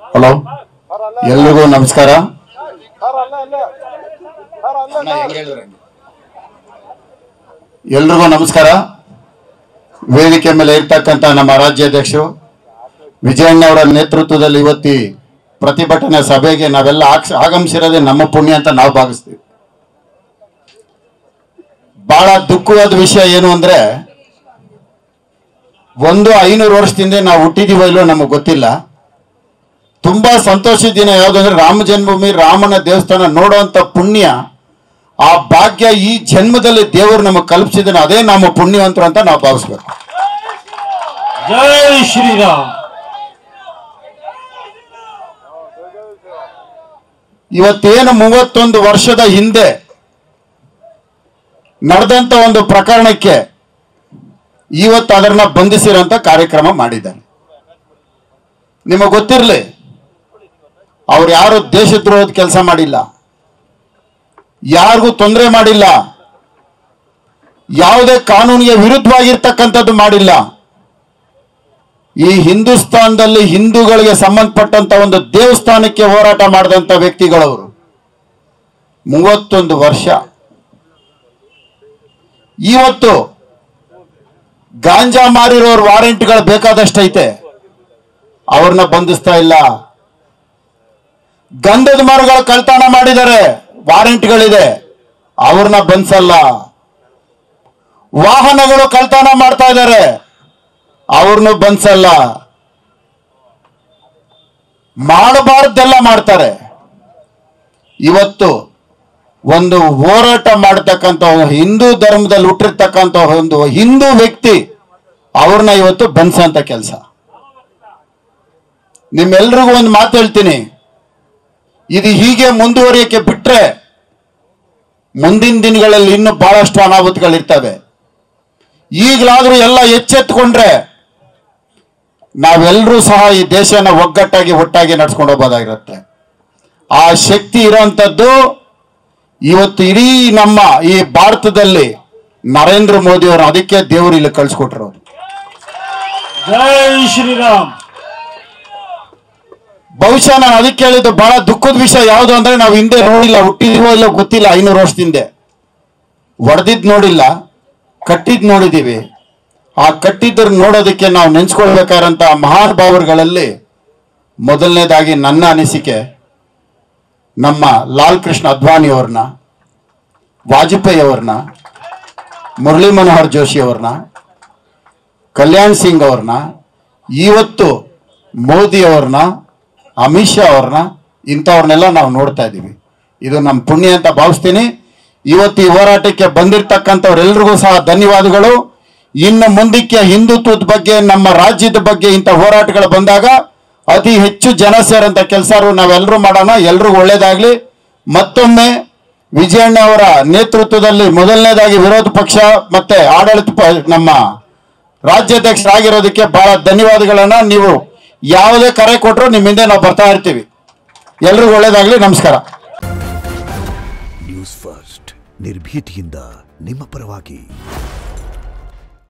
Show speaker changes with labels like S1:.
S1: Hello ಎಲ್ರಿಗೂ ನಮಸ್ಕಾರ ಎಲ್ರಿಗೂ ನಮಸ್ಕಾರ ವೇದಿಕೆ ಮೇಲೆ ಇರ್ತಕ್ಕಂಥ ನಮ್ಮ ರಾಜ್ಯಾಧ್ಯಕ್ಷರು ವಿಜಯಣ್ಣ ಅವರ ನೇತೃತ್ವದಲ್ಲಿ ಇವತ್ತಿ ಪ್ರತಿಭಟನಾ ಸಭೆಗೆ ನಾವೆಲ್ಲ ಆಕ್ಷ- ಆಗಮಿಸಿರೋದೇ ನಮ್ಮ ಪುಣ್ಯ ಅಂತ ನಾವು ಭಾವಿಸ್ತೀವಿ ಬಹಳ ದುಃಖವಾದ ವಿಷಯ ಏನು ಅಂದ್ರೆ ಒಂದು ಐನೂರು ವರ್ಷದಿಂದ ನಾವು ಹುಟ್ಟಿದೀವೋ ಇಲ್ಲೋ ನಮಗೆ ಗೊತ್ತಿಲ್ಲ ತುಂಬಾ ಸಂತೋಷದ ದಿನ ಯಾವುದು ಅಂದ್ರೆ ರಾಮ ಜನ್ಮಭೂಮಿ ರಾಮನ ದೇವಸ್ಥಾನ ನೋಡುವಂತ ಪುಣ್ಯ ಆ ಭಾಗ್ಯ ಈ ಜನ್ಮದಲ್ಲಿ ದೇವರು ನಮಗೆ ಕಲ್ಪಿಸಿದನ ಅದೇ ನಮ್ಮ ಪುಣ್ಯವಂತರು ಅಂತ ನಾವು ಭಾವಿಸ್ಬೇಕು
S2: ಜೈ ಶ್ರೀರಾಮ್
S1: ಇವತ್ತೇನು ಮೂವತ್ತೊಂದು ವರ್ಷದ ಹಿಂದೆ ನಡೆದಂತ ಒಂದು ಪ್ರಕರಣಕ್ಕೆ ಇವತ್ತು ಅದನ್ನ ಬಂಧಿಸಿರೋಂಥ ಕಾರ್ಯಕ್ರಮ ಮಾಡಿದ್ದಾರೆ ನಿಮಗೆ ಗೊತ್ತಿರಲಿ ಅವ್ರು ಯಾರು ದೇಶದ್ರೋಹದ ಕೆಲಸ ಮಾಡಿಲ್ಲ ಯಾರಿಗೂ ತೊಂದರೆ ಮಾಡಿಲ್ಲ ಯಾವುದೇ ಕಾನೂನಿಗೆ ವಿರುದ್ಧವಾಗಿರ್ತಕ್ಕಂಥದ್ದು ಮಾಡಿಲ್ಲ ಈ ಹಿಂದೂಸ್ತಾನದಲ್ಲಿ ಹಿಂದೂಗಳಿಗೆ ಸಂಬಂಧಪಟ್ಟಂತ ಒಂದು ದೇವಸ್ಥಾನಕ್ಕೆ ಹೋರಾಟ ಮಾಡಿದಂತ ವ್ಯಕ್ತಿಗಳವರು ಮೂವತ್ತೊಂದು ವರ್ಷ ಇವತ್ತು ಗಾಂಜಾ ಮಾರಿರೋರ್ ವಾರೆಂಟ್ಗಳು ಬೇಕಾದಷ್ಟೈತೆ ಅವ್ರನ್ನ ಬಂಧಿಸ್ತಾ ಇಲ್ಲ ಗಂಧದ ಮರಗಳು ಕಳ್ತನ ಮಾಡಿದ್ದಾರೆ ವಾರೆಂಟ್ಗಳಿದೆ ಅವ್ರನ್ನ ಬಂಧಿಸಲ್ಲ ವಾಹನಗಳು ಕಳ್ತನ ಮಾಡ್ತಾ ಇದ್ದಾರೆ ಅವ್ರನ್ನು ಬಂಧಿಸಲ್ಲ ಮಾಡಬಾರ್ದೆಲ್ಲ ಮಾಡ್ತಾರೆ ಇವತ್ತು ಒಂದು ಹೋರಾಟ ಮಾಡತಕ್ಕಂಥ ಹಿಂದೂ ಧರ್ಮದಲ್ಲಿ ಹುಟ್ಟಿರ್ತಕ್ಕಂಥ ಒಂದು ಹಿಂದೂ ವ್ಯಕ್ತಿ ಅವ್ರನ್ನ ಇವತ್ತು ಬಂಧಿಸಂತ ಕೆಲಸ ನಿಮ್ಮೆಲ್ರಿಗೂ ಒಂದು ಮಾತು ಹೇಳ್ತೀನಿ ಇದು ಹೀಗೆ ಮುಂದುವರಿಯಕ್ಕೆ ಬಿಟ್ರೆ ಮುಂದಿನ ದಿನಗಳಲ್ಲಿ ಇನ್ನೂ ಬಹಳಷ್ಟು ಅನಾಹುತಗಳಿರ್ತವೆ ಈಗಲಾದ್ರೂ ಎಲ್ಲ ಎಚ್ಚೆತ್ತುಕೊಂಡ್ರೆ ನಾವೆಲ್ಲರೂ ಸಹ ಈ ದೇಶನ ಒಗ್ಗಟ್ಟಾಗಿ ಒಟ್ಟಾಗಿ ನಡ್ಸ್ಕೊಂಡು ಹೋಗೋದಾಗಿರುತ್ತೆ ಆ ಶಕ್ತಿ ಇರೋಂಥದ್ದು ಇವತ್ತು ಇಡೀ ನಮ್ಮ ಈ ಭಾರತದಲ್ಲಿ ನರೇಂದ್ರ ಮೋದಿ ಅವರು ಅದಕ್ಕೆ ದೇವರು ಇಲ್ಲಿ ಕಳ್ಸಿಕೊಟ್ರು ಅವ್ರು.
S2: ಜೈ ಶ್ರೀರಾಮ್
S1: ಬಹುಶಃ ನಾನು ಅದಕ್ಕೆ ಹೇಳಿದ್ದು ಬಹಳ ದುಃಖದ ವಿಷಯ ಯಾವುದು ಅಂದ್ರೆ ನಾವು ಹಿಂದೆ ನೋಡಿಲ್ಲ ಹುಟ್ಟಿದ್ವೋ ಇಲ್ಲೋ ಗೊತ್ತಿಲ್ಲ ಐನೂರು ವರ್ಷದಿಂದ ಹೊಡೆದಿದ್ ನೋಡಿಲ್ಲ ಕಟ್ಟಿದ್ ನೋಡಿದೀವಿ ಆ ಕಟ್ಟಿದ್ರ ನೋಡೋದಕ್ಕೆ ನಾವು ನೆನ್ಸ್ಕೊಳ್ಬೇಕಾದಂತ ಮಹಾನುಭಾವರುಗಳಲ್ಲಿ ಮೊದಲನೇದಾಗಿ ನನ್ನ ಅನಿಸಿಕೆ ನಮ್ಮ ಲಾಲ್ ಕೃಷ್ಣ ಅದ್ವಾನಿ ಅವ್ರನ್ನ ವಾಜಪೇಯಿ ಅವ್ರನ್ನ ಮುರಳಿ ಮನೋಹರ್ ಜೋಶಿ ಅವ್ರನ್ನ ಕಲ್ಯಾಣ್ ಸಿಂಗ್ ಅವ್ರನ್ನ ಇವತ್ತು ಮೋದಿ ಅವ್ರನ್ನ ಅಮಿತ್ ಶಾ ಅವ್ರನ್ನ ಇಂಥವ್ರನ್ನೆಲ್ಲ ನಾವು ನೋಡ್ತಾ ಇದ್ದೀವಿ ಇದು ನಮ್ಮ ಪುಣ್ಯ ಅಂತ ಭಾವಿಸ್ತೀನಿ ಇವತ್ತು ಈ ಹೋರಾಟಕ್ಕೆ ಬಂದಿರತಕ್ಕಂಥವ್ರೆಲ್ರಿಗೂ ಸಹ ಧನ್ಯವಾದಗಳು ಇನ್ನು ಮುಂದಕ್ಕೆ ಹಿಂದುತ್ವದ ಬಗ್ಗೆ ನಮ್ಮ ರಾಜ್ಯದ ಬಗ್ಗೆ ಇಂಥ ಹೋರಾಟಗಳು ಬಂದಾಗ ಅತಿ ಹೆಚ್ಚು ಜನ ಸೇರಂತ ಕೆಲಸ ನಾವೆಲ್ಲರೂ ಮಾಡೋಣ ಎಲ್ರಿಗೂ ಒಳ್ಳೇದಾಗ್ಲಿ ಮತ್ತೊಮ್ಮೆ ವಿಜಯಣ್ಣ ಅವರ ನೇತೃತ್ವದಲ್ಲಿ ಮೊದಲನೇದಾಗಿ ವಿರೋಧ ಪಕ್ಷ ಮತ್ತೆ ಆಡಳಿತ ಪ- ನಮ್ಮ ರಾಜ್ಯಾಧ್ಯಕ್ಷರಾಗಿರೋದಕ್ಕೆ ಬಹಳ ಧನ್ಯವಾದಗಳನ್ನ ನೀವು ಯಾವುದೇ ಕರೆ ಕೊಟ್ಟರು ನಿಮ್ಮ ಹಿಂದೆ ನಾವು ಬರ್ತಾ ಇರ್ತೀವಿ ಎಲ್ರಿಗೂ ಒಳ್ಳೇದಾಗ್ಲಿ ನಮಸ್ಕಾರ
S3: ನ್ಯೂಸ್ ಫಸ್ಟ್ ನಿರ್ಭೀತಿಯಿಂದ ನಿಮ್ಮ ಪರವಾಗಿ